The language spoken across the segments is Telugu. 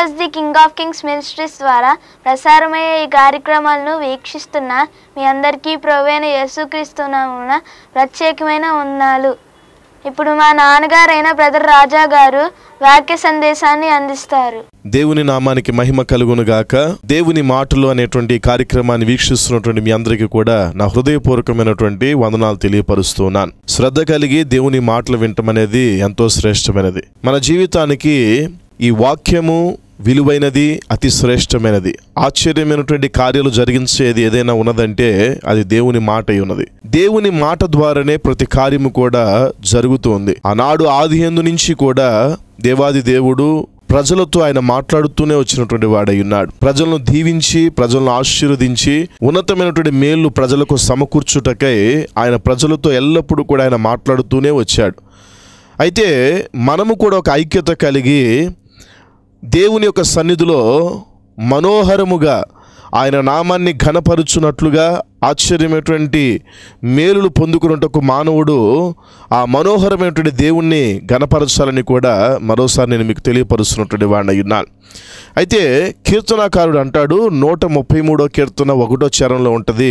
Jesus the king of kings ministries ద్వారా ప్రసారమయ్యే ఈ కార్యక్రమాలను వీక్షిస్తున్న మీ అందరికీ ప్రవైన యేసుక్రీస్తునామున ప్రత్యేకమైన వందనాలు ఇప్పుడు మా నాన్నగారైన బ్రదర్ రాజా గారు వాక్య సందేశాన్ని అందిస్తారు దేవుని నామానికి మహిమ కలుగును గాక దేవుని మాటలు అనేటువంటి కార్యక్రమాన్ని వీక్షిస్తున్నటువంటి మీ అందరికీ కూడా నా హృదయపూర్వకమైనటువంటి వందనాలు తెలియపరుస్తున్నాను శ్రద్ధ కలిగి దేవుని మాటలు వినటం అనేది ఎంతో శ్రేష్టమైనది మన జీవితానికి ఈ వాక్యము విలువైనది అతి శ్రేష్టమైనది ఆశ్చర్యమైనటువంటి కార్యాలు జరిగించేది ఏదైనా ఉన్నదంటే అది దేవుని మాట అయి ఉన్నది దేవుని మాట ద్వారానే ప్రతి కార్యము కూడా జరుగుతుంది ఆనాడు ఆది ఎందు నుంచి కూడా దేవాది దేవుడు ప్రజలతో ఆయన మాట్లాడుతూనే వచ్చినటువంటి వాడై ఉన్నాడు ప్రజలను దీవించి ప్రజలను ఆశీర్వదించి ఉన్నతమైనటువంటి మేలు ప్రజలకు సమకూర్చుటకై ఆయన ప్రజలతో ఎల్లప్పుడూ కూడా ఆయన మాట్లాడుతూనే వచ్చాడు అయితే మనము కూడా ఒక ఐక్యత కలిగి దేవుని యొక్క సన్నిధిలో మనోహరముగా ఆయన నామాన్ని ఘనపరుచున్నట్లుగా ఆశ్చర్యమైనటువంటి మేలులు పొందుకున్నటకు మానవుడు ఆ మనోహరమైనటువంటి దేవుణ్ణి ఘనపరచాలని కూడా మరోసారి నేను మీకు తెలియపరుస్తున్నటువంటి వాడిని ఉన్నాను అయితే కీర్తనాకారుడు అంటాడు నూట ముప్పై మూడో కీర్తన ఒకటో చరణంలో ఉంటుంది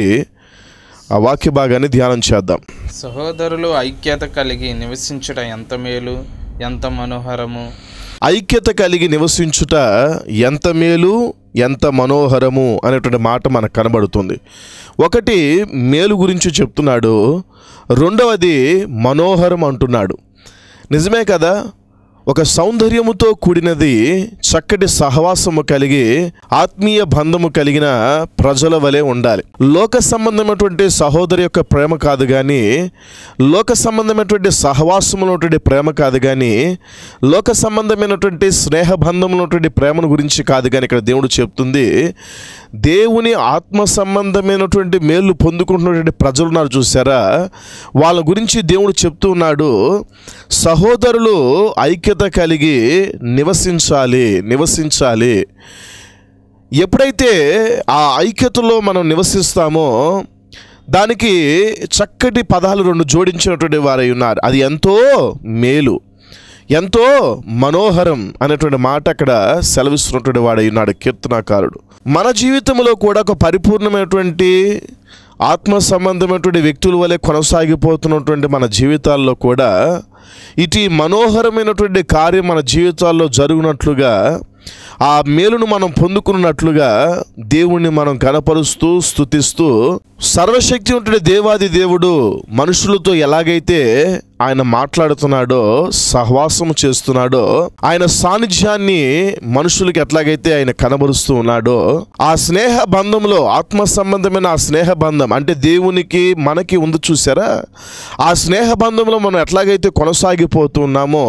ఆ వాక్య భాగాన్ని ధ్యానం చేద్దాం సహోదరులు ఐక్యత కలిగి నివసించుట ఎంత మేలు ఎంత మనోహరము ఐక్యత కలిగి నివసించుట ఎంత మేలు ఎంత మనోహరము అనేటువంటి మాట మనకు కనబడుతుంది ఒకటి మేలు గురించి చెప్తున్నాడు రెండవది మనోహరం అంటున్నాడు నిజమే కదా ఒక సౌందర్యముతో కూడినది చక్కటి సహవాసము కలిగి ఆత్మీయ బంధము కలిగిన ప్రజల వలె ఉండాలి లోక సంబంధమైనటువంటి సహోదరి యొక్క ప్రేమ కాదు కానీ లోక సంబంధమైనటువంటి సహవాసములటువంటి ప్రేమ కాదు కానీ లోక సంబంధమైనటువంటి స్నేహబంధములటువంటి ప్రేమను గురించి కాదు కానీ ఇక్కడ దేవుడు చెప్తుంది దేవుని ఆత్మ సంబంధమైనటువంటి మేలు పొందుకుంటున్నటువంటి ప్రజలు ఉన్నారు చూసారా వాళ్ళ గురించి దేవుడు చెప్తూ ఉన్నాడు సహోదరులు ఐక్యత కలిగి నివసించాలి నివసించాలి ఎప్పుడైతే ఆ ఐక్యతలో మనం నివసిస్తామో దానికి చక్కటి పదాలు రెండు జోడించినటువంటి వారై ఉన్నారు అది ఎంతో మేలు ఎంతో మనోహరం అనేటువంటి మాట అక్కడ సెలవిస్తున్నటువంటి వాడై ఉన్నాడు కీర్తనాకారుడు మన జీవితంలో కూడా ఒక పరిపూర్ణమైనటువంటి ఆత్మ సంబంధమైనటువంటి వ్యక్తుల వలె కొనసాగిపోతున్నటువంటి మన జీవితాల్లో కూడా ఇటు మనోహరమైనటువంటి కార్యం మన జీవితాల్లో జరుగునట్లుగా ఆ మేలును మనం పొందుకున్నట్లుగా దేవుణ్ణి మనం కనపరుస్తూ స్థుతిస్తూ సర్వశక్తి ఉంటున్న దేవాది దేవుడు మనుషులతో ఎలాగైతే ఆయన మాట్లాడుతున్నాడో సహవాసం చేస్తున్నాడో ఆయన సాన్నిధ్యాన్ని మనుషులకి ఎట్లాగైతే ఆయన కనబరుస్తూ ఉన్నాడో ఆ స్నేహ బంధంలో ఆత్మ సంబంధమైన ఆ స్నేహ బంధం అంటే దేవునికి మనకి ఉంది చూసారా ఆ స్నేహ బంధంలో మనం ఎట్లాగైతే కొనసాగిపోతున్నామో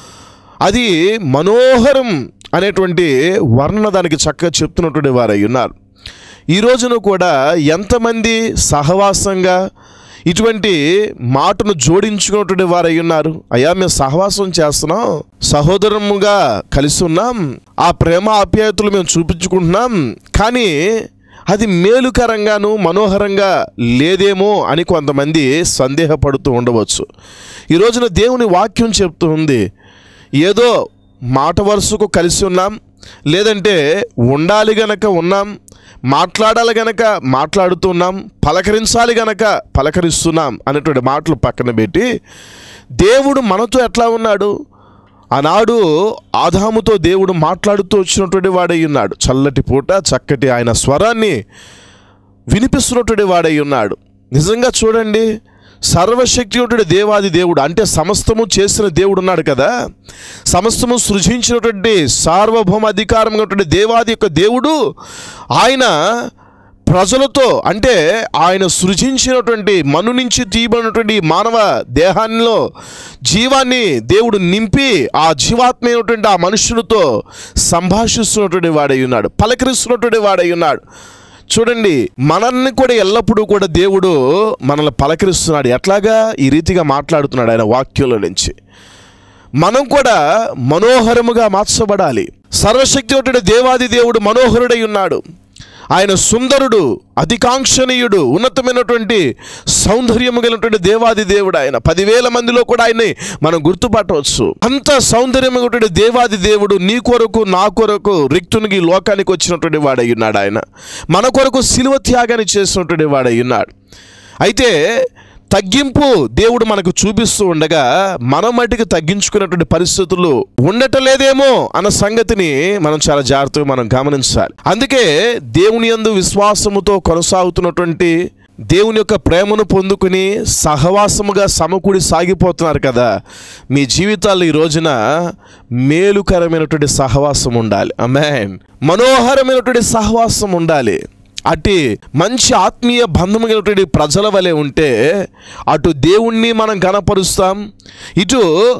అది మనోహరం అనేటువంటి వర్ణన దానికి చక్కగా చెప్తున్నటువంటి వారై ఉన్నారు ఈ రోజున కూడా ఎంతమంది సహవాసంగా ఇటువంటి మాటను జోడించుకున్నటువంటి వారై ఉన్నారు అయ్యా మేము సహవాసం చేస్తున్నాం సహోదరముగా కలిసి ఉన్నాం ఆ ప్రేమ ఆప్యాయతలు మేము చూపించుకుంటున్నాం కానీ అది మేలుకరంగాను మనోహరంగా లేదేమో అని కొంతమంది సందేహపడుతూ ఉండవచ్చు ఈ రోజున దేవుని వాక్యం చెప్తూ ఉంది ఏదో మాట వరుసకు కలిసి ఉన్నాం లేదంటే ఉండాలి గనక ఉన్నాం మాట్లాడాలి గనక మాట్లాడుతున్నాం పలకరించాలి గనక పలకరిస్తున్నాం అనేటువంటి మాటలు పక్కన పెట్టి దేవుడు మనతో ఎట్లా ఉన్నాడు ఆనాడు ఆదాముతో దేవుడు మాట్లాడుతూ వచ్చినటువంటి వాడై ఉన్నాడు చల్లటి పూట చక్కటి ఆయన స్వరాన్ని వినిపిస్తున్నటువంటి వాడై ఉన్నాడు నిజంగా చూడండి సర్వశక్తియుతుడు దేవాది దేవుడు అంటే సమస్తము చేసిన దేవుడు ఉన్నాడు కదా సమస్తము సృజించినటువంటి సార్వభౌమ అధికారం ఉన్నటువంటి దేవాది యొక్క దేవుడు ఆయన ప్రజలతో అంటే ఆయన సృజించినటువంటి మను నుంచి తీయబడినటువంటి మానవ దేహాల్లో జీవాన్ని దేవుడు నింపి ఆ జీవాత్మైనటువంటి ఆ మనుషులతో సంభాషిస్తున్నటువంటి వాడై ఉన్నాడు పలకరిస్తున్నటువంటి వాడై ఉన్నాడు చూడండి మనల్ని కూడా ఎల్లప్పుడూ కూడా దేవుడు మనల్ని పలకరిస్తున్నాడు ఎట్లాగా ఈ రీతిగా మాట్లాడుతున్నాడు ఆయన వాక్యంలో నుంచి మనం కూడా మనోహరముగా మార్చబడాలి సర్వశక్తి దేవాది దేవుడు మనోహరుడై ఉన్నాడు ఆయన సుందరుడు అధికాంక్షణీయుడు ఉన్నతమైనటువంటి సౌందర్యము కలిగినటువంటి దేవాది దేవుడు ఆయన పదివేల మందిలో కూడా ఆయన్ని మనం గుర్తుపట్టవచ్చు అంత సౌందర్యమైనటువంటి దేవాది దేవుడు నీ కొరకు నా కొరకు రిక్తునికి ఈ లోకానికి వచ్చినటువంటి వాడై ఉన్నాడు ఆయన మన కొరకు సిలువ త్యాగాన్ని చేసినటువంటి వాడై ఉన్నాడు అయితే తగ్గింపు దేవుడు మనకు చూపిస్తూ ఉండగా మన మట్టికి తగ్గించుకున్నటువంటి పరిస్థితులు ఉండటలేదేమో అన్న సంగతిని మనం చాలా జాగ్రత్తగా మనం గమనించాలి అందుకే దేవుని యందు విశ్వాసముతో కొనసాగుతున్నటువంటి దేవుని యొక్క ప్రేమను పొందుకుని సహవాసముగా సమకూడి సాగిపోతున్నారు కదా మీ జీవితాల్లో ఈ రోజున మేలుకరమైనటువంటి సహవాసం ఉండాలి అమెన్ మనోహరమైనటువంటి సహవాసం ఉండాలి అటు మంచి ఆత్మీయ బంధం కలిగినటువంటి ప్రజల వలె ఉంటే అటు దేవుణ్ణి మనం గణపరుస్తాం ఇటు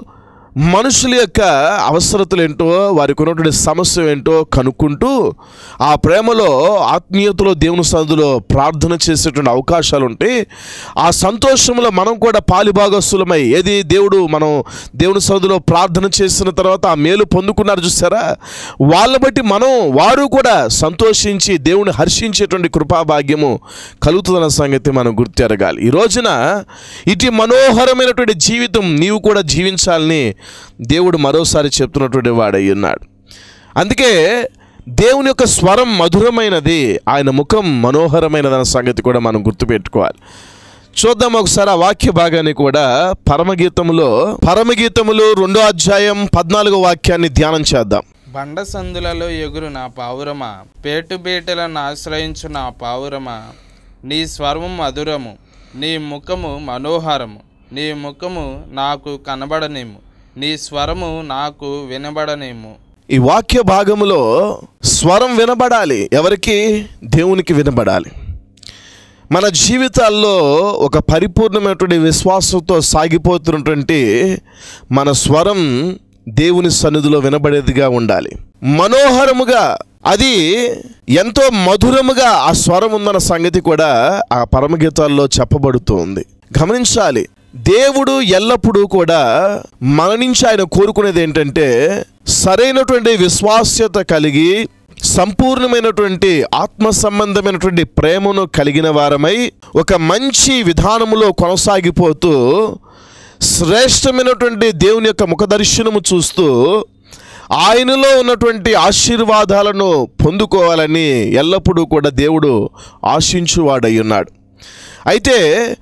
మనుషుల యొక్క అవసరతలు ఏంటో వారికి ఉన్నటువంటి సమస్య ఏంటో కనుక్కుంటూ ఆ ప్రేమలో ఆత్మీయతలో దేవుని సన్నిధిలో ప్రార్థన చేసేటువంటి అవకాశాలు ఉంటాయి ఆ సంతోషంలో మనం కూడా పాలిభాగస్తులమై ఏది దేవుడు మనం దేవుని సన్నిధిలో ప్రార్థన చేసిన తర్వాత ఆ మేలు పొందుకున్నారు చూసారా వాళ్ళ బట్టి మనం వారు కూడా సంతోషించి దేవుని హర్షించేటువంటి కృపాభాగ్యము కలుగుతుందన్న సంగతి మనం గుర్తెరగాలి ఈ రోజున ఇటు మనోహరమైనటువంటి జీవితం నీవు కూడా జీవించాలని దేవుడు మరోసారి చెప్తున్నటువంటి వాడై ఉన్నాడు అందుకే దేవుని యొక్క స్వరం మధురమైనది ఆయన ముఖం మనోహరమైనదన్న సంగతి కూడా మనం గుర్తుపెట్టుకోవాలి చూద్దాం ఒకసారి ఆ వాక్య భాగాన్ని కూడా పరమగీతములో పరమగీతములు రెండో అధ్యాయం పద్నాలుగో వాక్యాన్ని ధ్యానం చేద్దాం బండ సందులలో ఎగురు నా పావురమా పేటు బీటలను ఆశ్రయించు నా పావురమా నీ స్వరము మధురము నీ ముఖము మనోహరము నీ ముఖము నాకు కనబడనేము నీ స్వరము నాకు వినబడనేము ఈ వాక్య భాగములో స్వరం వినబడాలి ఎవరికి దేవునికి వినబడాలి మన జీవితాల్లో ఒక పరిపూర్ణమైనటువంటి విశ్వాసంతో సాగిపోతున్నటువంటి మన స్వరం దేవుని సన్నిధిలో వినబడేదిగా ఉండాలి మనోహరముగా అది ఎంతో మధురముగా ఆ స్వరం ఉందన్న సంగతి కూడా ఆ పరమగీతాల్లో చెప్పబడుతూ ఉంది గమనించాలి దేవుడు ఎల్లప్పుడూ కూడా మన నుంచి ఆయన కోరుకునేది ఏంటంటే సరైనటువంటి విశ్వాస్యత కలిగి సంపూర్ణమైనటువంటి ఆత్మ సంబంధమైనటువంటి ప్రేమను కలిగిన వారమై ఒక మంచి విధానములో కొనసాగిపోతూ శ్రేష్టమైనటువంటి దేవుని యొక్క ముఖదర్శనము చూస్తూ ఆయనలో ఉన్నటువంటి ఆశీర్వాదాలను పొందుకోవాలని ఎల్లప్పుడూ కూడా దేవుడు ఆశించువాడై ఉన్నాడు అయితే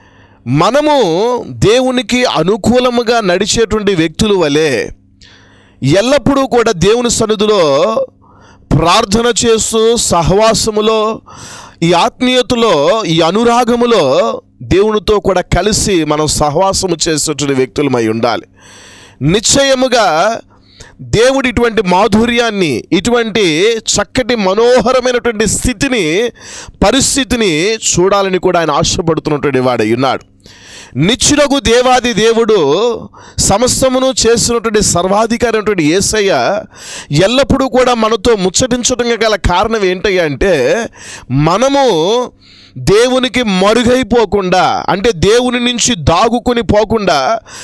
మనము దేవునికి అనుకూలముగా నడిచేటువంటి వ్యక్తుల వలె ఎల్లప్పుడూ కూడా దేవుని సన్నిధిలో ప్రార్థన చేస్తూ సహవాసములో ఈ ఆత్మీయతలో ఈ అనురాగములో దేవునితో కూడా కలిసి మనం సహవాసము చేసేటువంటి వ్యక్తులమై ఉండాలి నిశ్చయముగా దేవుడు ఇటువంటి మాధుర్యాన్ని ఇటువంటి చక్కటి మనోహరమైనటువంటి స్థితిని పరిస్థితిని చూడాలని కూడా ఆయన ఆశపడుతున్నటువంటి వాడై ఉన్నాడు నిచ్చునకు దేవాది దేవుడు సమస్తమును చేసినటువంటి సర్వాధికారి అయినటువంటి ఏసయ్య ఎల్లప్పుడూ కూడా మనతో ముచ్చటించడం గల కారణం ఏంటయ్యా అంటే మనము దేవునికి మరుగైపోకుండా అంటే దేవుని నుంచి దాగుకొని పోకుండా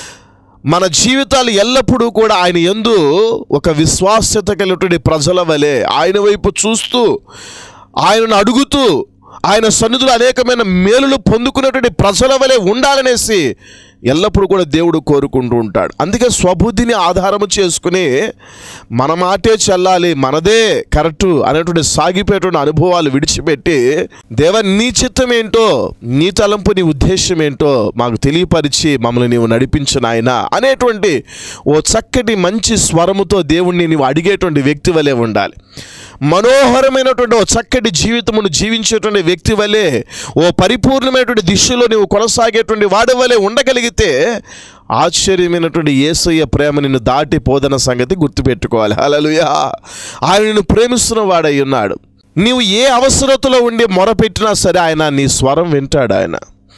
మన జీవితాలు ఎల్లప్పుడూ కూడా ఆయన ఎందు ఒక విశ్వాస్యత కలిగినటువంటి ప్రజల వలె ఆయన వైపు చూస్తూ ఆయనను అడుగుతూ ఆయన సన్నిధులు అనేకమైన మేలులు పొందుకున్నటువంటి ప్రజల వలె ఉండాలనేసి ఎల్లప్పుడూ కూడా దేవుడు కోరుకుంటూ ఉంటాడు అందుకే స్వబుద్ధిని ఆధారము చేసుకుని మన మాటే చెల్లాలి మనదే కరెక్టు అనేటువంటి సాగిపోయేటువంటి అనుభవాలు విడిచిపెట్టి దేవ నీ చిత్తం ఏంటో నీ తలంపు నీ ఉద్దేశం ఏంటో మాకు తెలియపరిచి మమ్మల్ని నీవు నడిపించిన ఆయన అనేటువంటి ఓ చక్కటి మంచి స్వరముతో దేవుణ్ణి నీవు అడిగేటువంటి వ్యక్తి వలె ఉండాలి మనోహరమైనటువంటి ఓ చక్కటి జీవితమును జీవించేటువంటి వ్యక్తి వలె ఓ పరిపూర్ణమైనటువంటి దిశలో నువ్వు కొనసాగేటువంటి వాడి వలె ఉండగలిగితే ఆశ్చర్యమైనటువంటి యేసయ్య ప్రేమ నిన్ను దాటిపోదన్న సంగతి గుర్తుపెట్టుకోవాలి హలలుయా ఆయన నిన్ను ప్రేమిస్తున్న వాడై ఉన్నాడు నీవు ఏ అవసరతలో ఉండి మొరపెట్టినా సరే ఆయన నీ స్వరం వింటాడు ఆయన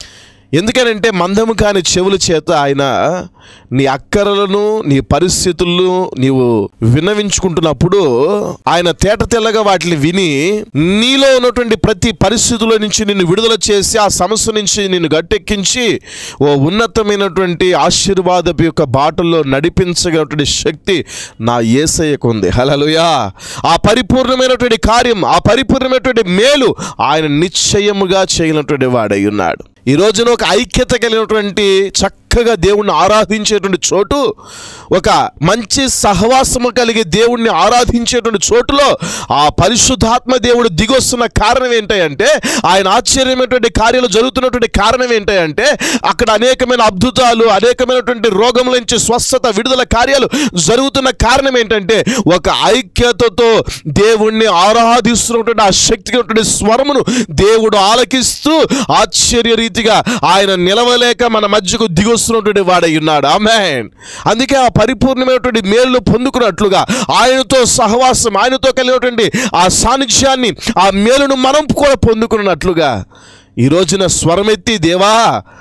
ఎందుకనంటే మందము కాని చెవుల చేత ఆయన నీ అక్కరలను నీ పరిస్థితులను నీవు విన్నవించుకుంటున్నప్పుడు ఆయన తేట తెల్లగా వాటిని విని నీలో ఉన్నటువంటి ప్రతి పరిస్థితుల నుంచి నిన్ను విడుదల చేసి ఆ సమస్య నుంచి నిన్ను గట్టెక్కించి ఓ ఉన్నతమైనటువంటి ఆశీర్వాదపు యొక్క బాటల్లో నడిపించగలటువంటి శక్తి నా ఏసయ్యకు ఉంది హలలుయా ఆ పరిపూర్ణమైనటువంటి కార్యం ఆ పరిపూర్ణమైనటువంటి మేలు ఆయన నిశ్చయముగా చేయనటువంటి వాడై ఉన్నాడు ఈ రోజున ఒక ఐక్యత కలిగినటువంటి చక్కగా దేవుణ్ణి ఆరాధించేటువంటి చోటు ఒక మంచి సహవాసము కలిగి దేవుణ్ణి ఆరాధించేటువంటి చోటులో ఆ పరిశుద్ధాత్మ దేవుడు దిగొస్తున్న కారణం ఏంటంటే ఆయన ఆశ్చర్యమైనటువంటి కార్యాలు జరుగుతున్నటువంటి కారణం ఏంటంటే అక్కడ అనేకమైన అద్భుతాలు అనేకమైనటువంటి రోగముల నుంచి స్వస్థత విడుదల కార్యాలు జరుగుతున్న కారణం ఏంటంటే ఒక ఐక్యతతో దేవుణ్ణి ఆరాధిస్తున్నటువంటి ఆ శక్తికి స్వరమును దేవుడు ఆలకిస్తూ ఆశ్చర్య రీతిగా ఆయన నిలవలేక మన మధ్యకు దిగొస్తున్నటువంటి వాడై ఉన్నాడు ఆమెన్ అందుకే ఆ పరిపూర్ణమైనటువంటి మేలు పొందుకున్నట్లుగా ఆయనతో సహవాసం ఆయనతో కలిగినటువంటి ఆ సాన్నిధ్యాన్ని ఆ మేలును మనం కూడా పొందుకున్నట్లుగా ఈ రోజున స్వరమెత్తి దేవా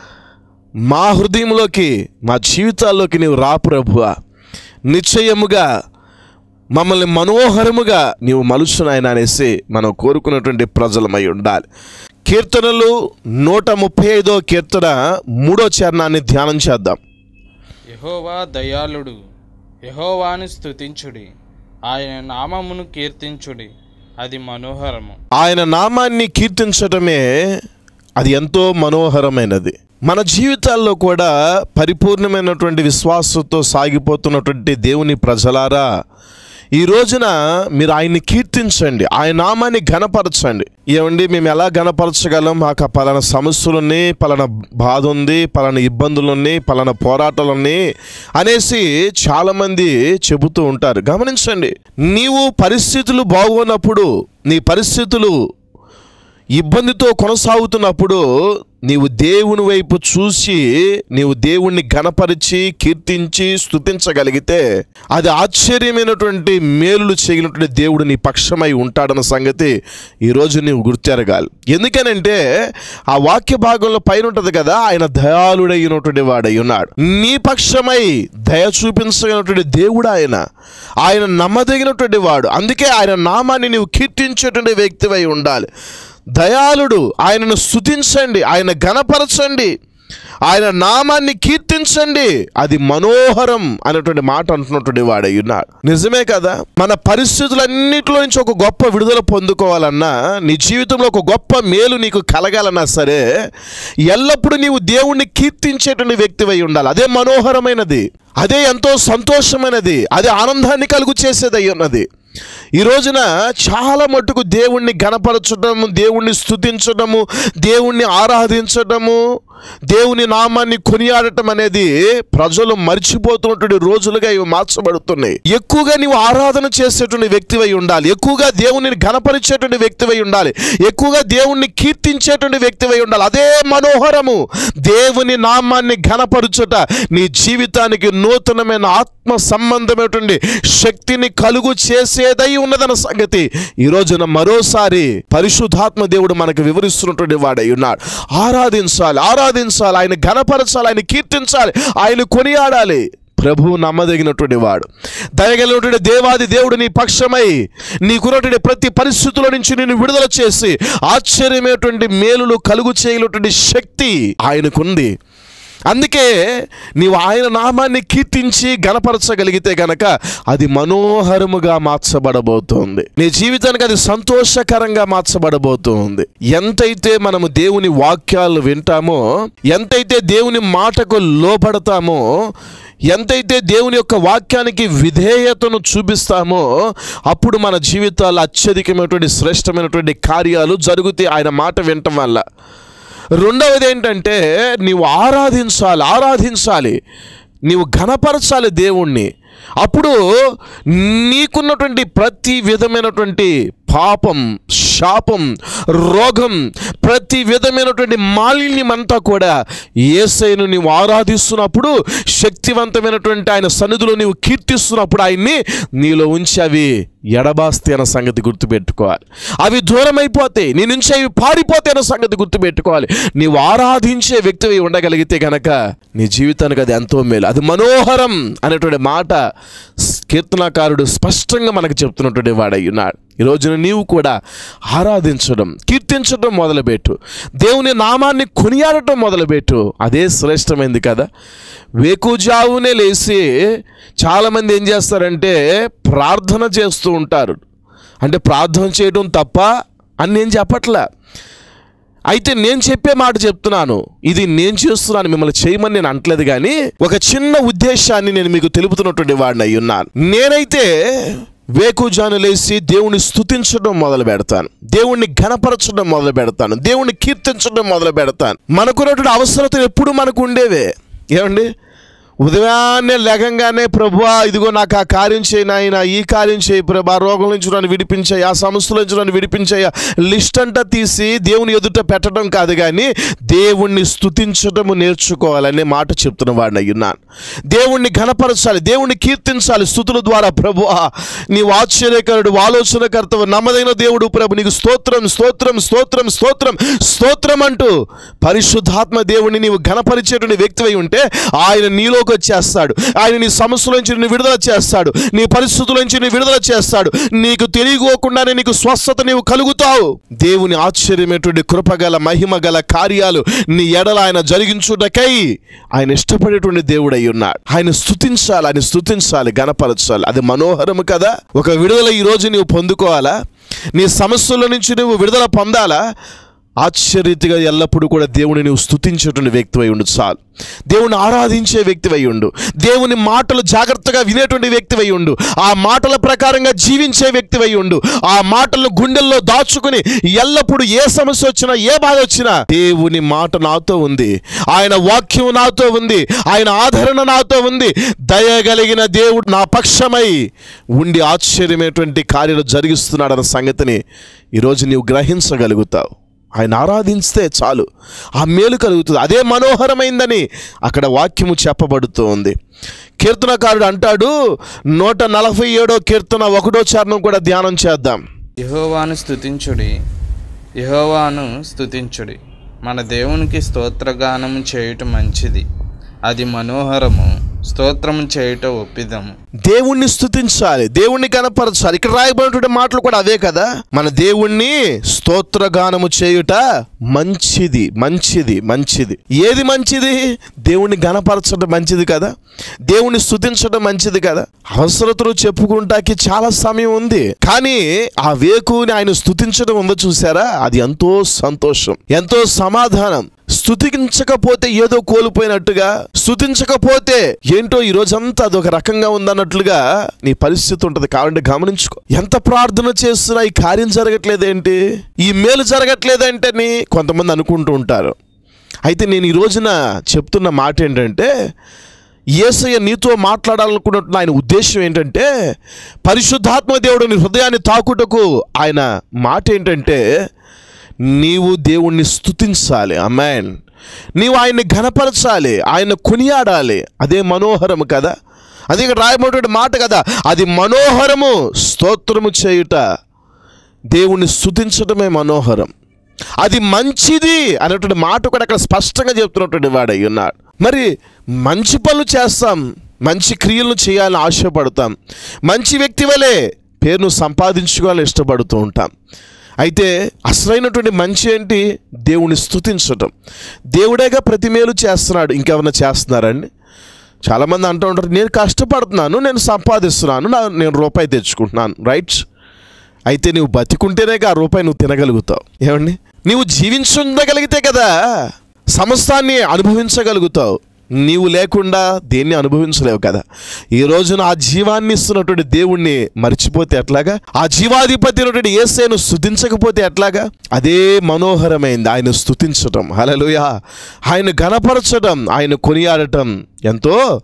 మా హృదయంలోకి మా జీవితాల్లోకి నీవు రా ప్రభువా నిశ్చయముగా మమ్మల్ని మనోహరముగా నీవు మలుచునాయన అనేసి మనం కోరుకున్నటువంటి ప్రజలమై ఉండాలి కీర్తనలు నూట ముప్పై ఐదో కీర్తన మూడో చరణాన్ని ధ్యానం చేద్దాం యహోవా దయాళుడు యహోవాను స్తుతించుడి ఆయన నామమును కీర్తించుడి అది మనోహరము ఆయన నామాన్ని కీర్తించటమే అది ఎంతో మనోహరమైనది మన జీవితాల్లో కూడా పరిపూర్ణమైనటువంటి విశ్వాసంతో సాగిపోతున్నటువంటి దేవుని ప్రజలారా ఈ రోజున మీరు ఆయన్ని కీర్తించండి ఆయన నామాన్ని ఘనపరచండి ఏమండి మేము ఎలా ఘనపరచగలం మాకు ఆ పలానా సమస్యలు ఉన్నాయి పలానా బాధ ఉంది పలానా ఇబ్బందులు ఉన్నాయి పలానా పోరాటాలు ఉన్నాయి అనేసి చాలామంది చెబుతూ ఉంటారు గమనించండి నీవు పరిస్థితులు బాగోనప్పుడు నీ పరిస్థితులు ఇబ్బందితో కొనసాగుతున్నప్పుడు నీవు దేవుని వైపు చూసి నీవు దేవుణ్ణి గణపరిచి కీర్తించి స్తుతించగలిగితే అది ఆశ్చర్యమైనటువంటి మేలులు చేయనటువంటి దేవుడు నీ పక్షమై ఉంటాడన్న సంగతి ఈరోజు నీవు గుర్తెరగాలి ఎందుకనంటే ఆ వాక్య భాగంలో పైన ఉంటుంది కదా ఆయన దయాళుడైనటువంటి వాడై ఉన్నాడు నీ పక్షమై దయ చూపించగలిగినటువంటి దేవుడు ఆయన ఆయన నమ్మదగినటువంటి వాడు అందుకే ఆయన నామాన్ని నీవు కీర్తించేటువంటి వ్యక్తివై ఉండాలి దయాళుడు ఆయనను స్తుతించండి ఆయన గణపరచండి ఆయన నామాన్ని కీర్తించండి అది మనోహరం అనేటువంటి మాట అంటున్నటువంటి వాడై ఉన్నాడు నిజమే కదా మన పరిస్థితులన్నిటిలో నుంచి ఒక గొప్ప విడుదల పొందుకోవాలన్నా నీ జీవితంలో ఒక గొప్ప మేలు నీకు కలగాలన్నా సరే ఎల్లప్పుడూ నీవు దేవుణ్ణి కీర్తించేటువంటి వ్యక్తివై ఉండాలి అదే మనోహరమైనది అదే ఎంతో సంతోషమైనది అదే ఆనందాన్ని కలుగు చేసేదై ఉన్నది ఈ రోజున చాలా మట్టుకు దేవుణ్ణి గణపరచడము దేవుణ్ణి స్తుతించడము దేవుణ్ణి ఆరాధించడము దేవుని నామాన్ని కొనియాడటం అనేది ప్రజలు మర్చిపోతున్నటువంటి రోజులుగా ఇవి మార్చబడుతున్నాయి ఎక్కువగా నీవు ఆరాధన చేసేటువంటి వ్యక్తివై ఉండాలి ఎక్కువగా దేవుని గణపరిచేటువంటి వ్యక్తివై ఉండాలి ఎక్కువగా దేవుణ్ణి కీర్తించేటువంటి వ్యక్తివై ఉండాలి అదే మనోహరము దేవుని నామాన్ని ఘనపరుచుట నీ జీవితానికి నూతనమైన ఆత్మ సంబంధమైనటువంటి శక్తిని కలుగు చేసేదై ఉన్నదన్న సంగతి ఈ రోజున మరోసారి పరిశుద్ధాత్మ దేవుడు మనకు వివరిస్తున్నటువంటి వాడై ఉన్నాడు ఆరాధించాలి ఆరాధించాలి ఆయన ఘనపరచాలి ఆయన కీర్తించాలి ఆయన కొనియాడాలి ప్రభువు నమ్మదగినటువంటి వాడు దయగలిగినటువంటి దేవాది దేవుడు నీ పక్షమై నీకున్నటువంటి ప్రతి పరిస్థితుల నుంచి నిన్ను విడుదల చేసి ఆశ్చర్యమైనటువంటి మేలులు కలుగు చేయనటువంటి శక్తి ఆయనకుంది అందుకే నీవు ఆయన నామాన్ని కీర్తించి గణపరచగలిగితే గనక అది మనోహరముగా మార్చబడబోతోంది నీ జీవితానికి అది సంతోషకరంగా మార్చబడబోతోంది ఎంతైతే మనము దేవుని వాక్యాలు వింటామో ఎంతైతే దేవుని మాటకు లోపడతామో ఎంతైతే దేవుని యొక్క వాక్యానికి విధేయతను చూపిస్తామో అప్పుడు మన జీవితాల్లో అత్యధికమైనటువంటి శ్రేష్టమైనటువంటి కార్యాలు జరుగుతాయి ఆయన మాట వినటం వల్ల రెండవది ఏంటంటే నీవు ఆరాధించాలి ఆరాధించాలి నీవు ఘనపరచాలి దేవుణ్ణి అప్పుడు నీకున్నటువంటి ప్రతి విధమైనటువంటి పాపం శాపం రోగం ప్రతి విధమైనటువంటి మాలిన్యం అంతా కూడా ఏసైను నీవు ఆరాధిస్తున్నప్పుడు శక్తివంతమైనటువంటి ఆయన సన్నిధిలో నీవు కీర్తిస్తున్నప్పుడు ఆయన్ని నీలో ఉంచి అవి ఎడబాస్తే అన్న సంగతి గుర్తుపెట్టుకోవాలి అవి దూరం అయిపోతాయి నీ నుంచి అవి పారిపోతే అన్న సంగతి గుర్తుపెట్టుకోవాలి నీవు ఆరాధించే వ్యక్తివి ఉండగలిగితే గనక నీ జీవితానికి అది ఎంతో మేలు అది మనోహరం అనేటువంటి మాట స్- కీర్తనాకారుడు స్పష్టంగా మనకు చెప్తున్నటువంటి వాడై ఉన్నాడు ఈ రోజున నీవు కూడా ఆరాధించడం కీర్తించడం మొదలుపెట్టు దేవుని నామాన్ని కొనియాడటం మొదలుపెట్టు అదే శ్రేష్టమైంది కదా వేకుజావునే లేచి చాలామంది ఏం చేస్తారంటే ప్రార్థన చేస్తూ ఉంటారు అంటే ప్రార్థన చేయడం తప్ప అని నేను చెప్పట్లా అయితే నేను చెప్పే మాట చెప్తున్నాను ఇది నేను చేస్తున్నాను మిమ్మల్ని చేయమని నేను అంటలేదు కానీ ఒక చిన్న ఉద్దేశాన్ని నేను మీకు తెలుపుతున్నటువంటి వాడిని అయి ఉన్నాను నేనైతే వేకుజాను లేచి దేవుని స్తుతించడం మొదలు పెడతాను దేవుణ్ణి ఘనపరచడం మొదలు పెడతాను దేవుణ్ణి కీర్తించడం మొదలు పెడతాను మనకున్నటువంటి అవసరతలు ఎప్పుడు మనకు ఉండేవే ఏమండి ఉదయాన్నే లేకంగానే ప్రభువా ఇదిగో నాకు ఆ కార్యం చేయి నాయన ఈ కార్యం చేయి ప్రభా రోగం నుంచి నన్ను విడిపించాయి ఆ సమస్యల నుంచి నన్ను విడిపించాయి లిస్ట్ అంతా తీసి దేవుని ఎదుట పెట్టడం కాదు కానీ దేవుణ్ణి స్తుతించడము నేర్చుకోవాలనే మాట చెప్తున్న వాడిని అయ్యున్నాను దేవుణ్ణి ఘనపరచాలి దేవుణ్ణి కీర్తించాలి స్థుతుల ద్వారా ప్రభువా నీవు ఆశ్చర్యకరుడు ఆలోచనకర్తవు నమ్మదైన దేవుడు ప్రభు నీకు స్తోత్రం స్తోత్రం స్తోత్రం స్తోత్రం స్తోత్రం అంటూ పరిశుద్ధాత్మ దేవుణ్ణి నీవు ఘనపరిచేటువంటి వ్యక్తివై ఉంటే ఆయన నీలోకి వచ్చేస్తాడు ఆయన నీ సమస్యల నుంచి నిన్ను విడుదల చేస్తాడు నీ పరిస్థితుల నుంచి నీ విడుదల చేస్తాడు నీకు తెలియకోకుండానే నీకు స్వస్థత నీవు కలుగుతావు దేవుని ఆశ్చర్యమైనటువంటి కృపగల మహిమ గల కార్యాలు నీ ఎడల ఆయన జరిగించుటకై ఆయన ఇష్టపడేటువంటి దేవుడై ఉన్నాడు ఆయన స్తుతించాలి ఆయన స్తుతించాలి గణపరచాలి అది మనోహరము కదా ఒక విడుదల ఈ రోజు నీవు పొందుకోవాలా నీ సమస్యల నుంచి నువ్వు విడుదల పొందాలా ఆశ్చర్యతగా ఎల్లప్పుడూ కూడా దేవుని నువ్వు స్తుతించేటువంటి వ్యక్తివై ఉండు చాలు దేవుని ఆరాధించే వ్యక్తివై ఉండు దేవుని మాటలు జాగ్రత్తగా వినేటువంటి వ్యక్తివై ఉండు ఆ మాటల ప్రకారంగా జీవించే వ్యక్తివై ఉండు ఆ మాటలను గుండెల్లో దాచుకుని ఎల్లప్పుడూ ఏ సమస్య వచ్చినా ఏ బాధ వచ్చినా దేవుని మాట నాతో ఉంది ఆయన వాక్యం నాతో ఉంది ఆయన ఆదరణ నాతో ఉంది దయగలిగిన దేవుడు నా పక్షమై ఉండి ఆశ్చర్యమైనటువంటి కార్యాలు జరిగిస్తున్నాడన్న సంగతిని ఈరోజు నీవు గ్రహించగలుగుతావు ఆయన ఆరాధించితే చాలు ఆ మేలు కలుగుతుంది అదే మనోహరమైందని అక్కడ వాక్యము చెప్పబడుతూ ఉంది కీర్తనకారుడు అంటాడు నూట నలభై ఏడో కీర్తన ఒకటో చరణం కూడా ధ్యానం చేద్దాం యహోవాను స్తుతించుడి యహోవాను స్తుతించుడి మన దేవునికి స్తోత్రగానము చేయుట మంచిది అది మనోహరము స్తోత్రము చేయుట ఒప్పిదము దేవుణ్ణి స్తుతించాలి దేవుణ్ణి కనపరచాలి ఇక్కడ రాయబడినటువంటి మాటలు కూడా అవే కదా మన దేవుణ్ణి స్తోత్రగానము చేయుట మంచిది మంచిది మంచిది ఏది మంచిది దేవుణ్ణి గణపరచడం మంచిది కదా దేవుణ్ణి స్తుతించడం మంచిది కదా అవసరతలు చెప్పుకుంటాకి చాలా సమయం ఉంది కానీ ఆ వేకుని ఆయన స్తుతించడం ఉందో చూసారా అది ఎంతో సంతోషం ఎంతో సమాధానం స్తుతించకపోతే ఏదో కోల్పోయినట్టుగా స్తుతించకపోతే ఏంటో ఈ రోజంతా అదొక రకంగా ఉందన్నట్లుగా నీ పరిస్థితి ఉంటుంది కాబట్టి గమనించుకో ఎంత ప్రార్థన చేస్తున్నా ఈ కార్యం జరగట్లేదేంటి ఈ మేలు జరగట్లేదేంటని కొంతమంది అనుకుంటూ ఉంటారు అయితే నేను ఈ రోజున చెప్తున్న మాట ఏంటంటే యేసయ్య నీతో మాట్లాడాలనుకున్నట్టు ఆయన ఉద్దేశం ఏంటంటే పరిశుద్ధాత్మ దేవుడు నీ హృదయాన్ని తాకుటకు ఆయన మాట ఏంటంటే నీవు దేవుణ్ణి స్తుతించాలి అమ్మాన్ నీవు ఆయన్ని ఘనపరచాలి ఆయన కొనియాడాలి అదే మనోహరము కదా అది ఇక్కడ రాయబడినటువంటి మాట కదా అది మనోహరము స్తోత్రము చేయుట దేవుణ్ణి స్తుతించడమే మనోహరం అది మంచిది అనేటువంటి మాట కూడా అక్కడ స్పష్టంగా చెప్తున్నటువంటి వాడై ఉన్నాడు మరి మంచి పనులు చేస్తాం మంచి క్రియలను చేయాలని ఆశపడతాం మంచి వ్యక్తి వలె పేరును సంపాదించుకోవాలని ఇష్టపడుతూ ఉంటాం అయితే అసలైనటువంటి మంచి ఏంటి దేవుని స్తుతించటం దేవుడేగా ప్రతి మేలు చేస్తున్నాడు ఇంకెవరన్నా చేస్తున్నారండి చాలామంది అంటూ ఉంటారు నేను కష్టపడుతున్నాను నేను సంపాదిస్తున్నాను నా నేను రూపాయి తెచ్చుకుంటున్నాను రైట్ అయితే నువ్వు బతికుంటేనే ఆ రూపాయి నువ్వు తినగలుగుతావు ఏమండి నీవు జీవించుండగలిగితే కదా సమస్తాన్ని అనుభవించగలుగుతావు నీవు లేకుండా దేన్ని అనుభవించలేవు కదా ఈ రోజున ఆ జీవాన్ని ఇస్తున్నటువంటి దేవుణ్ణి మర్చిపోతే ఎట్లాగా ఆ జీవాధిపతి అయినటువంటి ఏసేను స్థుతించకపోతే ఎట్లాగా అదే మనోహరమైంది ఆయన స్థుతించటం హలలుయ ఆయన గణపరచడం ఆయన కొనియాడటం ఎంతో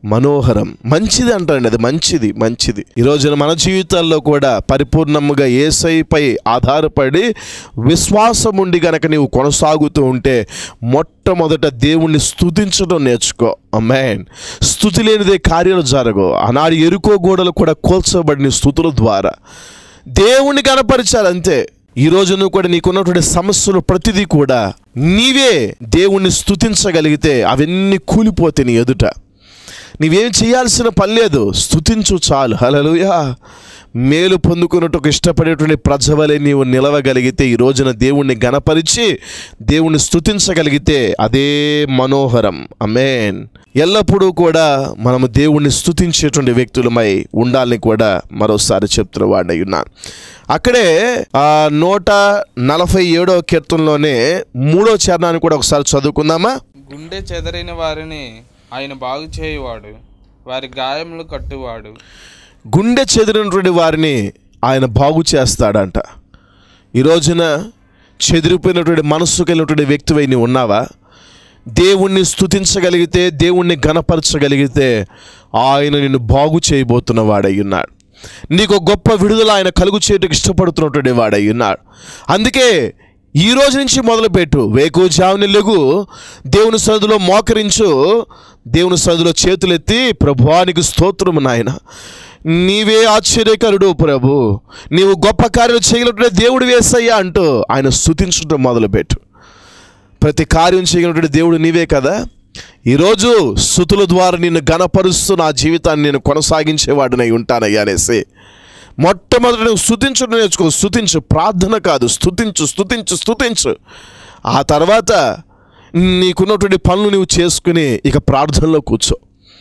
మనోహరం మంచిది అంటారండి అది మంచిది మంచిది ఈ రోజున మన జీవితాల్లో కూడా పరిపూర్ణముగా ఏసైపై ఆధారపడి విశ్వాసం ఉండి గనక నీవు కొనసాగుతూ ఉంటే మొట్టమొదట దేవుణ్ణి స్తుతించడం నేర్చుకో అమ్మాన్ స్థుతి లేనిదే కార్యాలు జరగవు ఆనాడు ఎరుకో గోడలు కూడా కోల్చబడిన స్థుతుల ద్వారా దేవుణ్ణి కనపరిచారు అంతే ఈ రోజు నువ్వు కూడా నీకున్నటువంటి సమస్యలు ప్రతిదీ కూడా నీవే దేవుణ్ణి స్తుతించగలిగితే అవన్నీ కూలిపోతాయి నీ ఎదుట నీవేం చేయాల్సిన పని లేదు స్తుతించు చాలు హలలుయా మేలు పొందుకున్నట్టుకు ఇష్టపడేటువంటి ప్రజవలే నీవు నిలవగలిగితే ఈ రోజున దేవుణ్ణి గణపరిచి దేవుణ్ణి స్తుతించగలిగితే అదే మనోహరం అమేన్ ఎల్లప్పుడూ కూడా మనము దేవుణ్ణి స్తుతించేటువంటి వ్యక్తులమై ఉండాలని కూడా మరోసారి చెప్తున్న వాడినై ఉన్నాను అక్కడే ఆ నూట నలభై ఏడో కీర్తనలోనే మూడో చరణాన్ని కూడా ఒకసారి చదువుకుందామా గుండె చెదరిన వారిని ఆయన బాగు చేయువాడు వారి గాయములు కట్టువాడు గుండె చెదిరినటువంటి వారిని ఆయన బాగు చేస్తాడంట ఈ రోజున చెదిరిపోయినటువంటి మనస్సు కలిగినటువంటి వ్యక్తివై నీవు ఉన్నావా దేవుణ్ణి స్తుతించగలిగితే దేవుణ్ణి గణపరచగలిగితే ఆయన నిన్ను బాగు చేయబోతున్న వాడై ఉన్నాడు నీకు ఒక గొప్ప విడుదల ఆయన కలుగు చేయటకు ఇష్టపడుతున్నటువంటి వాడై ఉన్నాడు అందుకే ఈ రోజు నుంచి మొదలుపెట్టు వేకుజాముని లెగు దేవుని సన్నిధిలో మోకరించు దేవుని సన్నిధిలో చేతులెత్తి ప్రభువానికి స్తోత్రము నాయన నీవే ఆశ్చర్యకరుడు ప్రభు నీవు గొప్ప కార్యం చేయగలిగిన దేవుడు వేసయ్యా అంటూ ఆయన స్తుతించడం మొదలుపెట్టు ప్రతి కార్యం చేయగలిగిన దేవుడు నీవే కదా ఈరోజు స్థుతుల ద్వారా నిన్ను గణపరుస్తూ నా జీవితాన్ని నేను కొనసాగించేవాడినై ఉంటానయ్యా అనేసి మొట్టమొదటి నువ్వు స్థుతించడం నేర్చుకో స్థుతించు ప్రార్థన కాదు స్థుతించు స్థుతించు స్థుతించు ఆ తర్వాత నీకున్నటువంటి పనులు నువ్వు చేసుకుని ఇక ప్రార్థనలో కూర్చో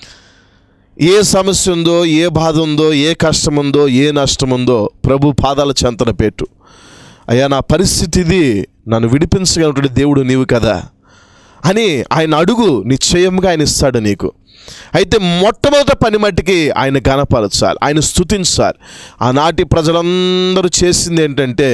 ఏ సమస్య ఉందో ఏ బాధ ఉందో ఏ కష్టం ఉందో ఏ నష్టం ఉందో ప్రభు పాదాల చెంతన పెట్టు అయ్యా నా పరిస్థితి ఇది నన్ను విడిపించగలిగినటువంటి దేవుడు నీవు కదా అని ఆయన అడుగు నిశ్చయంగా ఆయన ఇస్తాడు నీకు అయితే మొట్టమొదట పని మట్టికి ఆయన గనపరచాలి ఆయన స్తుతించాలి ఆనాటి ప్రజలందరూ చేసింది ఏంటంటే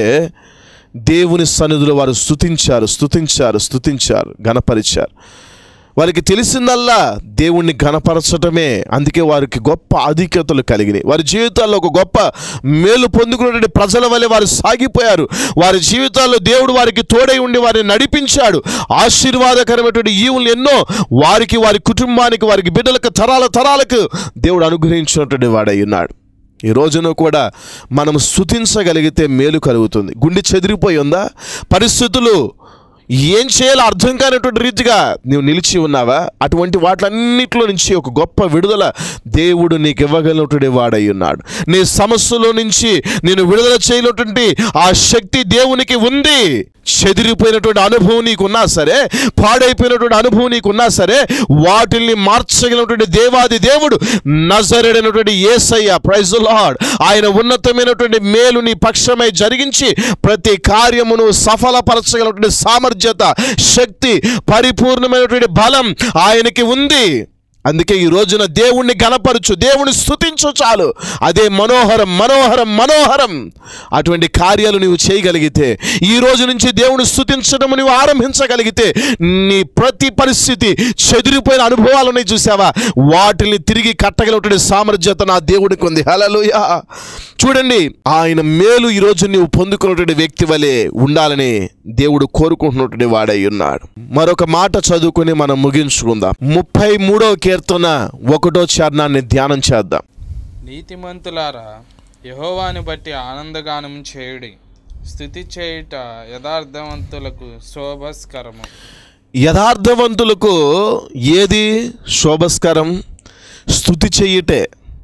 దేవుని సన్నిధిలో వారు స్తుతించారు స్తుతించారు స్తుతించారు గనపరిచారు వారికి తెలిసిందల్లా దేవుణ్ణి గణపరచటమే అందుకే వారికి గొప్ప ఆధిక్యతలు కలిగినాయి వారి జీవితాల్లో ఒక గొప్ప మేలు పొందుకున్నటువంటి ప్రజల వలె వారు సాగిపోయారు వారి జీవితాల్లో దేవుడు వారికి తోడై ఉండి వారిని నడిపించాడు ఆశీర్వాదకరమైనటువంటి ఈవులు ఎన్నో వారికి వారి కుటుంబానికి వారికి బిడ్డలకు తరాల తరాలకు దేవుడు అనుగ్రహించినటువంటి వాడై ఉన్నాడు ఈ రోజున కూడా మనం స్థుతించగలిగితే మేలు కలుగుతుంది గుండె చెదిరిపోయి ఉందా పరిస్థితులు ఏం చేయాలో అర్థం కానటువంటి రీతిగా నీవు నిలిచి ఉన్నావా అటువంటి వాటిలన్నిటిలో నుంచి ఒక గొప్ప విడుదల దేవుడు నీకు ఇవ్వగలిగినటువంటి వాడై ఉన్నాడు నీ సమస్యలో నుంచి నేను విడుదల చేయనటువంటి ఆ శక్తి దేవునికి ఉంది చెదిరిపోయినటువంటి అనుభవం నీకున్నా సరే పాడైపోయినటువంటి అనుభవం నీకున్నా సరే వాటిల్ని మార్చగలిగినటువంటి దేవాది దేవుడు నజరేడైనటువంటి ఏసయ్య ప్రైజ్ లార్డ్ ఆయన ఉన్నతమైనటువంటి మేలు నీ పక్షమై జరిగించి ప్రతి కార్యమును సఫలపరచగలిగినటువంటి సామర్థ్యత శక్తి పరిపూర్ణమైనటువంటి బలం ఆయనకి ఉంది అందుకే ఈ రోజున దేవుణ్ణి గణపరచు దేవుని స్తుతించు చాలు అదే మనోహరం మనోహరం మనోహరం అటువంటి కార్యాలు నీవు చేయగలిగితే ఈ రోజు నుంచి దేవుని స్తుతించడం నీవు ఆరంభించగలిగితే నీ ప్రతి పరిస్థితి చెదిరిపోయిన అనుభవాలని చూసావా వాటిని తిరిగి కట్టగలిగినటువంటి సామర్థ్యత నా దేవుడికి ఉంది హలలుయా చూడండి ఆయన మేలు ఈ రోజు నీవు పొందుకున్నటువంటి వ్యక్తి వలె ఉండాలని దేవుడు కోరుకుంటున్నటువంటి వాడై ఉన్నాడు మరొక మాట చదువుకొని మనం ముగించుకుందాం ముప్పై మూడో కీర్తన ఒకటో చరణాన్ని ధ్యానం చేద్దాం నీతిమంతులారా యహోవాని బట్టి ఆనందగానం చేయుడి స్థుతి చేయుట యథార్థవంతులకు శోభస్కరము యథార్థవంతులకు ఏది శోభస్కరం స్థుతి చెయ్యటే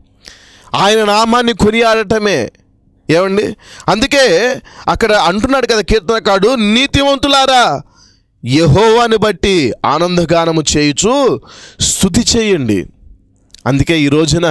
ఆయన నామాన్ని కొనియాడటమే ఏమండి అందుకే అక్కడ అంటున్నాడు కదా కీర్తనకాడు నీతివంతులారా యహోవాని బట్టి ఆనందగానము చేయుచు స్థుతి చేయండి అందుకే ఈ రోజున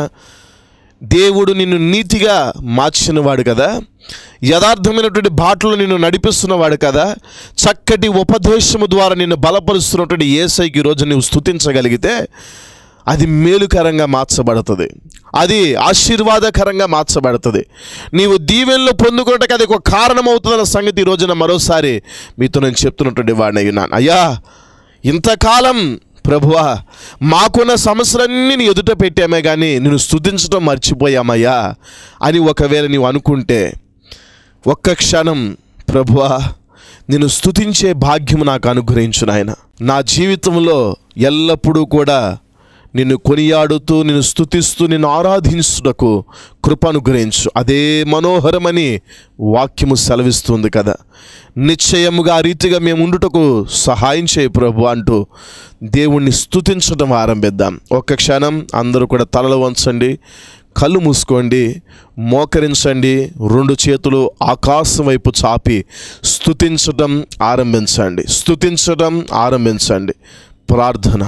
దేవుడు నిన్ను నీతిగా మార్చినవాడు కదా యథార్థమైనటువంటి బాటలో నిన్ను నడిపిస్తున్నవాడు కదా చక్కటి ఉపదేశము ద్వారా నిన్ను బలపరుస్తున్నటువంటి ఏసైకి ఈరోజు నువ్వు స్థుతించగలిగితే అది మేలుకరంగా మార్చబడుతుంది అది ఆశీర్వాదకరంగా మార్చబడుతుంది నీవు దీవెనలు పొందుకున్నట్టుగా అది ఒక కారణం అవుతుందన్న సంగతి ఈ రోజున మరోసారి మీతో నేను చెప్తున్నటువంటి వాడిని ఉన్నాను అయ్యా ఇంతకాలం ప్రభువా మాకున్న సమస్యలన్నీ నీ ఎదుట పెట్టామే కానీ నేను స్తుతించడం మర్చిపోయామయ్యా అని ఒకవేళ నీవు అనుకుంటే ఒక్క క్షణం ప్రభువా నేను స్తుతించే భాగ్యం నాకు అనుగ్రహించు నాయన నా జీవితంలో ఎల్లప్పుడూ కూడా నిన్ను కొనియాడుతూ నిన్ను స్తుతిస్తూ నిన్ను ఆరాధించుటకు కృప అనుగ్రహించు అదే మనోహరమని వాక్యము సెలవిస్తుంది కదా నిశ్చయముగా ఆ రీతిగా మేము ఉండుటకు సహాయం చేయి ప్రభు అంటూ దేవుణ్ణి స్తుతించడం ఆరంభిద్దాం ఒక్క క్షణం అందరూ కూడా తలలు వంచండి కళ్ళు మూసుకోండి మోకరించండి రెండు చేతులు ఆకాశం వైపు చాపి స్తుతించడం ఆరంభించండి స్తుతించడం ఆరంభించండి ప్రార్థన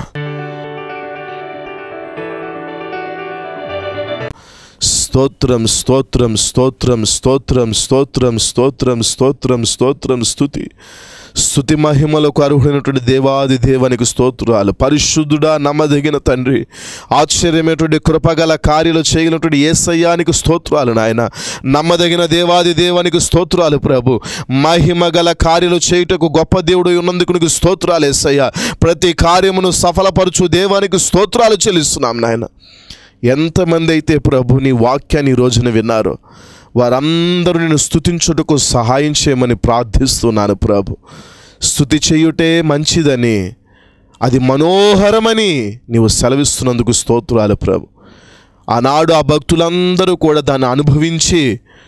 స్తోత్రం స్తోత్రం స్తోత్రం స్తోత్రం స్తోత్రం స్తోత్రం స్తోత్రం స్తోత్రం స్తుతి స్తుతి మహిమలకు అర్హుడైనటువంటి దేవాది దేవునికి స్తోత్రాలు పరిశుద్ధుడా నమ్మదగిన తండ్రి ఆశ్చర్యమైనటువంటి కృపగల కార్యాలు చేయనటువంటి ఏసయ్యానికి స్తోత్రాలు నాయన నమ్మదగిన దేవాది దేవునికి స్తోత్రాలు ప్రభు మహిమ గల కార్యాలు చేయుటకు గొప్ప దేవుడు ఉన్నందుకు నీకు స్తోత్రాలు ఏసయ్య ప్రతి కార్యమును సఫలపరచు దేవానికి స్తోత్రాలు చెల్లిస్తున్నాం నాయన ఎంతమంది అయితే ప్రభు నీ వాక్యాన్ని ఈ రోజున విన్నారో వారందరూ నేను స్తుతించుటకు సహాయం చేయమని ప్రార్థిస్తున్నాను ప్రభు స్తుతి చేయుటే మంచిదని అది మనోహరమని నీవు సెలవిస్తున్నందుకు స్తోత్రాలు ప్రభు ఆనాడు ఆ భక్తులందరూ కూడా దాన్ని అనుభవించి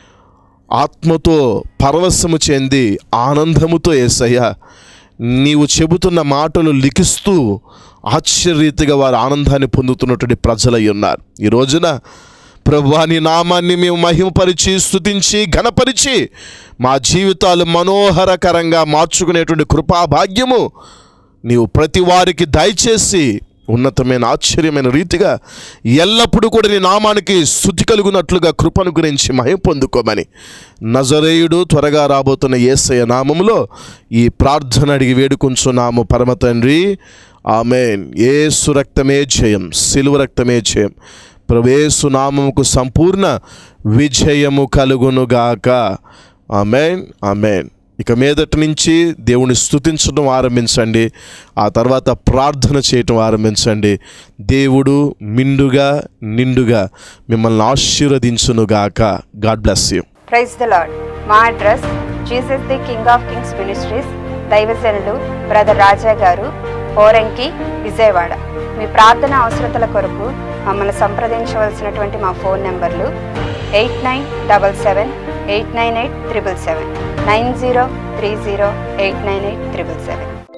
ఆత్మతో పరవశము చెంది ఆనందముతో ఏసయ్య నీవు చెబుతున్న మాటలు లిఖిస్తూ ఆశ్చర్యరీతిగా వారు ఆనందాన్ని పొందుతున్నటువంటి ప్రజలై ఉన్నారు ఈ రోజున ప్రభువా నీ నామాన్ని మేము మహిమపరిచి స్తుతించి ఘనపరిచి మా జీవితాలు మనోహరకరంగా మార్చుకునేటువంటి కృపా భాగ్యము నీవు ప్రతి వారికి దయచేసి ఉన్నతమైన ఆశ్చర్యమైన రీతిగా ఎల్లప్పుడూ కూడా నీ నామానికి స్థుతి కలుగునట్లుగా కృపను గురించి మహిమ పొందుకోమని నజరేయుడు త్వరగా రాబోతున్న యేసయ్య నామములో ఈ ప్రార్థన అడిగి వేడుకుంటున్నాము పరమ తండ్రి ఆమెన్ ఏసు రక్తమే జయం సిలువ రక్తమే జయం ప్రవేశు నామముకు సంపూర్ణ విజయము కలుగునుగాక ఆమెన్ ఆమెన్ ఇక మీదటి నుంచి దేవుని స్తుతించడం ఆరంభించండి ఆ తర్వాత ప్రార్థన చేయటం ఆరంభించండి దేవుడు మిండుగా నిండుగా మిమ్మల్ని ఆశీర్వదించునుగాక God bless you praise the Lord మా address Jesus the king of kings ministries దైవజనులు బ్రదర్ రాజా గారు పోరంకి విజయవాడ మీ ప్రార్థన అవసరతల కొరకు మమ్మల్ని సంప్రదించవలసినటువంటి మా ఫోన్ నెంబర్లు eight nine double seven eight nine eight triple seven nine zero three zero eight nine eight triple seven